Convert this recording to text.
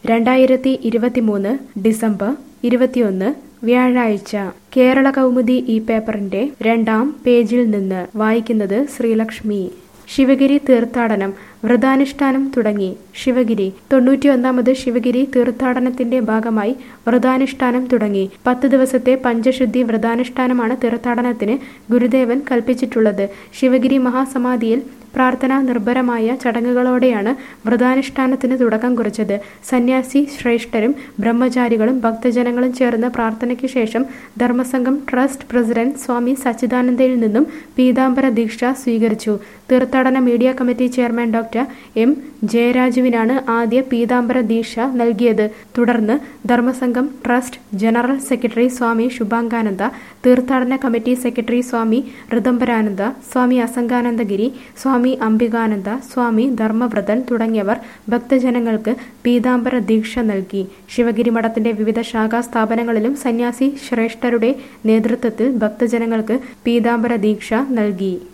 രണ്ടായിരത്തി ഇരുപത്തിമൂന്ന് ഡിസംബർ ഇരുപത്തിയൊന്ന് വ്യാഴാഴ്ച കേരള കൗമുദി ഈ പേപ്പറിന്റെ രണ്ടാം പേജിൽ നിന്ന് വായിക്കുന്നത് ശ്രീലക്ഷ്മി ശിവഗിരി തീർത്ഥാടനം വ്രതാനുഷ്ഠാനം തുടങ്ങി ശിവഗിരി തൊണ്ണൂറ്റിയൊന്നാമത് ശിവഗിരി തീർത്ഥാടനത്തിന്റെ ഭാഗമായി വ്രതാനുഷ്ഠാനം തുടങ്ങി പത്ത് ദിവസത്തെ പഞ്ചശുദ്ധി വ്രതാനുഷ്ഠാനമാണ് തീർത്ഥാടനത്തിന് ഗുരുദേവൻ കൽപ്പിച്ചിട്ടുള്ളത് ശിവഗിരി മഹാസമാധിയിൽ പ്രാർത്ഥനാ നിർഭരമായ ചടങ്ങുകളോടെയാണ് വ്രതാനുഷ്ഠാനത്തിന് തുടക്കം കുറിച്ചത് സന്യാസി ശ്രേഷ്ഠരും ബ്രഹ്മചാരികളും ഭക്തജനങ്ങളും ചേർന്ന് പ്രാർത്ഥനയ്ക്ക് ശേഷം ധർമ്മസംഘം ട്രസ്റ്റ് പ്രസിഡന്റ് സ്വാമി സച്ചിദാനന്ദയിൽ നിന്നും പീതാംബര ദീക്ഷ സ്വീകരിച്ചു തീർത്ഥാടന media committee chairman doctor M ജയരാജുവിനാണ് ആദ്യ പീതാംബര ദീക്ഷ നൽകിയത് തുടർന്ന് Dharmasangham trust general secretary Swami Subhangananda തീർത്ഥാടന കമ്മിറ്റി സെക്രട്ടറി സ്വാമി ഋതംബരാനന്ദ സ്വാമി അസംഗാനന്ദഗിരി സ്വാമി അംബികാനന്ദ സ്വാമി ധർമ്മവ്രതൻ തുടങ്ങിയവർ ഭക്തജനങ്ങൾക്ക് പീതാംബര ദീക്ഷ നൽകി ശിവഗിരി മഠത്തിന്റെ വിവിധ ശാഖാ സ്ഥാപനങ്ങളിലും സന്യാസി ശ്രേഷ്ഠരുടെ നേതൃത്വത്തിൽ ഭക്തജനങ്ങൾക്ക് പീതാംബര ദീക്ഷ നൽകി